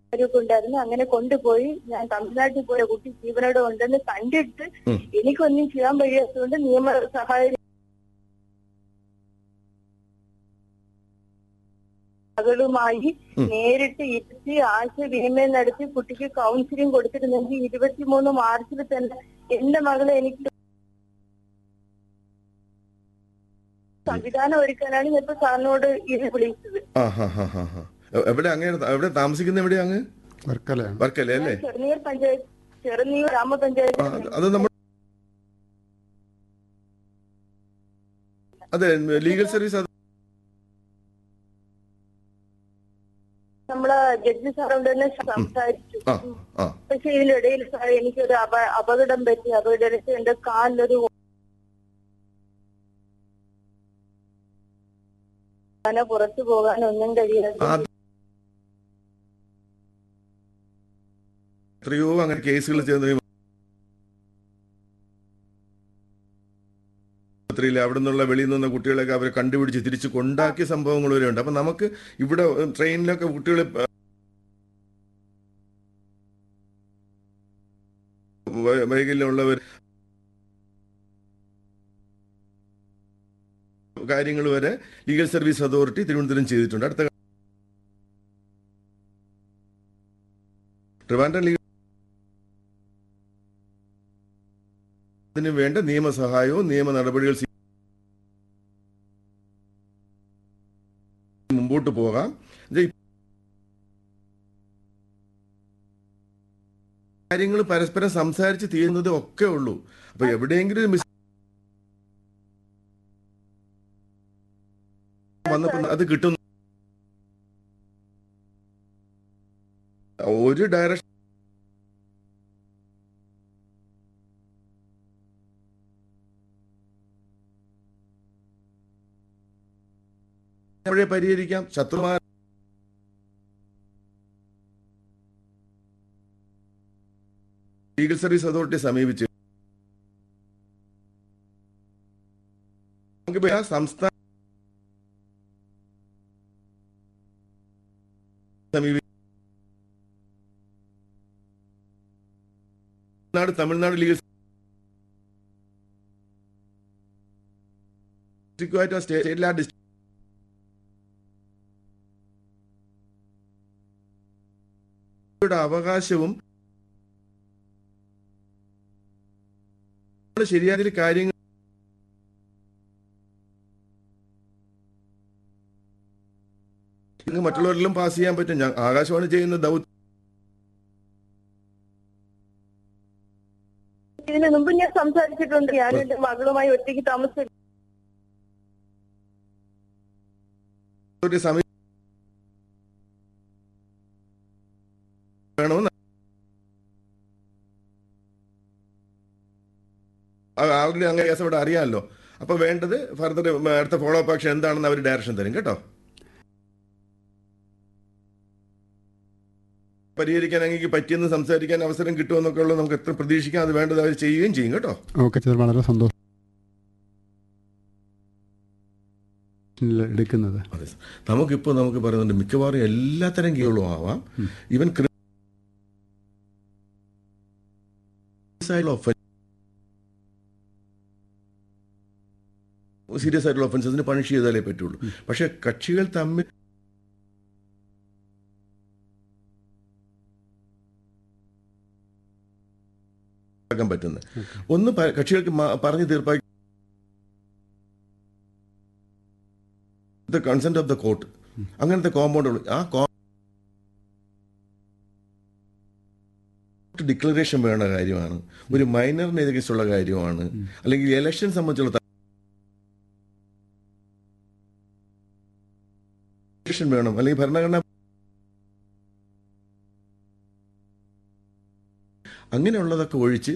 അവരൊക്കെ ഉണ്ടായിരുന്നു അങ്ങനെ കൊണ്ടുപോയി ഞാൻ തമിഴ്നാട്ടിൽ പോയ കുട്ടി ജീവനോടെ ഉണ്ടെന്ന് കണ്ടിട്ട് ഉം. എനിക്കൊന്നും ചെയ്യാൻ കഴിയാത്തതുകൊണ്ട് നിയമ സഹായം മകളുമായി ഉം. നേരിട്ട് ഇരുത്തി ആശയവിനിമയം നടത്തി കുട്ടിക്ക് കൗൺസിലിംഗ് കൊടുത്തിരുന്നെങ്കിൽ ഇരുപത്തിമൂന്ന് മാർച്ചിൽ തന്നെ എന്റെ മകളെ എനിക്ക് സംവിധാനം ഒരുക്കാനാണ് ഞാൻ ഇപ്പൊ സാറിനോട് ഇത് വിളിച്ചത് ആ ഹാ ഹാ ഹാ ഹാ എവിടെ അങ്ങനെ എവിടെ താമസിക്കുന്ന എവിടെയാ അങ്ങ് വർക്കലയാണ് വർക്കല്ലേ അല്ലേ ചെറുനീർ പഞ്ചായത്ത് ചെറുനീർ ആ, ഗ്രാമപഞ്ചായത്ത് അത് അത് നമ്മൾ അതെ ലീഗൽ സർവീസ് അത് നമ്മള് ജഡ്ജി സാറോട് തന്നെ സംസാരിച്ചു ആ ആ പക്ഷെ ഇതിനിടയിൽ സാർ എനിക്കൊരു അപ അപകടം പറ്റി അപകടത്തിൽ എന്റെ കാലിലൊരു അങ്ങനെ പുറത്തു പോകാൻ ഒന്നും കഴിയാതെ ആ, എത്രയോ അങ്ങനെ കേസുകൾ ചെയ്യുന്ന ആശുപത്രിയിൽ അവിടെ നിന്നുള്ള വെളിയിൽ നിന്ന കുട്ടികളെയൊക്കെ അവരെ കണ്ടുപിടിച്ച് തിരിച്ച് കൊണ്ടാക്കിയ സംഭവങ്ങൾ വരെ ഉണ്ട് അപ്പൊ നമുക്ക് ഇവിടെ ട്രെയിനിലൊക്കെ കുട്ടികളെ വ- വൈകല്യമുള്ളവർ കാര്യങ്ങൾ വരെ ലീഗൽ സർവീസ് അതോറിറ്റി തിരുവനന്തപുരം ചെയ്തിട്ടുണ്ട് അടുത്ത ട്രിവാൻഡ്രം ലീഗൽ അതിന് വേണ്ട നിയമസഹായവും നിയമ നടപടികൾ സ്വീ- മുമ്പോട്ട് പോകാം ഇത് ഈ കാര്യങ്ങൾ പരസ്പരം സംസാരിച്ച് തീരുന്നത് ഒക്കെ ഉള്ളൂ അപ്പൊ എവിടെയെങ്കിലും ഒരു മിസ് വന്നപ്പോ അത് കിട്ടുന്നു ഒരു ഡയറക്ഷൻ എവിടെ പരിഹരിക്കാം ശത്രുമാർ ലീഗൽ സർവീസ് അതോറിറ്റി സമീപിച്ച് നമുക്കിപ്പോ ആ സംസ്ഥാന സമീപി തമിഴ്നാട് തമിഴ്നാട് ലീഗൽ ഡിസ്ട്രിക്റ്റുമായിട്ട് സ്റ്റേറ്റ് എല്ലാ ഡിസ്ട്രിക്ട് യുടെ അവകാശവും നമ്മള് ശരിയായ രീതിയിൽ കാര്യങ്ങൾ ഇത് മറ്റുള്ളവരിലും പാസ് ചെയ്യാൻ പറ്റും ഞാൻ ആകാശവാണി ചെയ്യുന്ന ദൗത്യം ഇതിനു മുമ്പ് ഞാൻ സംസാരിച്ചിട്ടുണ്ട് ഞാൻ എന്റെ മകളുമായി ഒറ്റയ്ക്ക് താമസിച്ചു ഒരു സമയം വേണമെന്ന് ആൾറെഡി അങ്ങനെ കേസ് ഇവിടെ അറിയാമല്ലോ അപ്പൊ വേണ്ടത് ഫർദർ അടുത്ത ഫോളോ അപ്പ് ആക്ഷൻ എന്താണെന്ന് അവർ ഡയറക്ഷൻ തരും കേട്ടോ പരിഹരിക്കാൻ അങ്ങേക്ക് പറ്റിയെന്ന് സംസാരിക്കാൻ അവസരം കിട്ടുമെന്നൊക്കെ ഉള്ളത് നമുക്ക് എത്ര പ്രതീക്ഷിക്കാം അത് വേണ്ടത് അവർ ചെയ്യുകയും ചെയ്യും കേട്ടോ ഓക്കെ ചേട്ടൻ വളരെ സന്തോഷം എടുക്കുന്നത് അതെ സർ. നമുക്കിപ്പോൾ നമുക്ക് പറയുന്നുണ്ട് മിക്കവാറും എല്ലാത്തരം കേസുകളും ആവാം ഈവൻ സീരിയസ് ആയിട്ടുള്ള ഒഫൻസസിന് പണിഷ് ചെയ്താലേ പറ്റുള്ളൂ പക്ഷെ കക്ഷികൾ തമ്മിൽ ആക്കാൻ പറ്റുന്നത് ഒന്ന് പ- കക്ഷികൾക്ക് മ- പറഞ്ഞു തീർപ്പാക്കി the consent of the court അങ്ങനത്തെ കോമ്പൗണ്ടുകൾ ആ ഡിക്ലറേഷൻ വേണ്ട കാര്യമാണ് ഒരു മൈനറിനെ എതിർച്ചുള്ള കാര്യമാണ് അല്ലെങ്കിൽ ഇലക്ഷൻ സംബന്ധിച്ചുള്ള ത- ഇലക്ഷൻ വേണം അല്ലെങ്കിൽ ഭരണഘടന അങ്ങനെയുള്ളതൊക്കെ ഒഴിച്ച്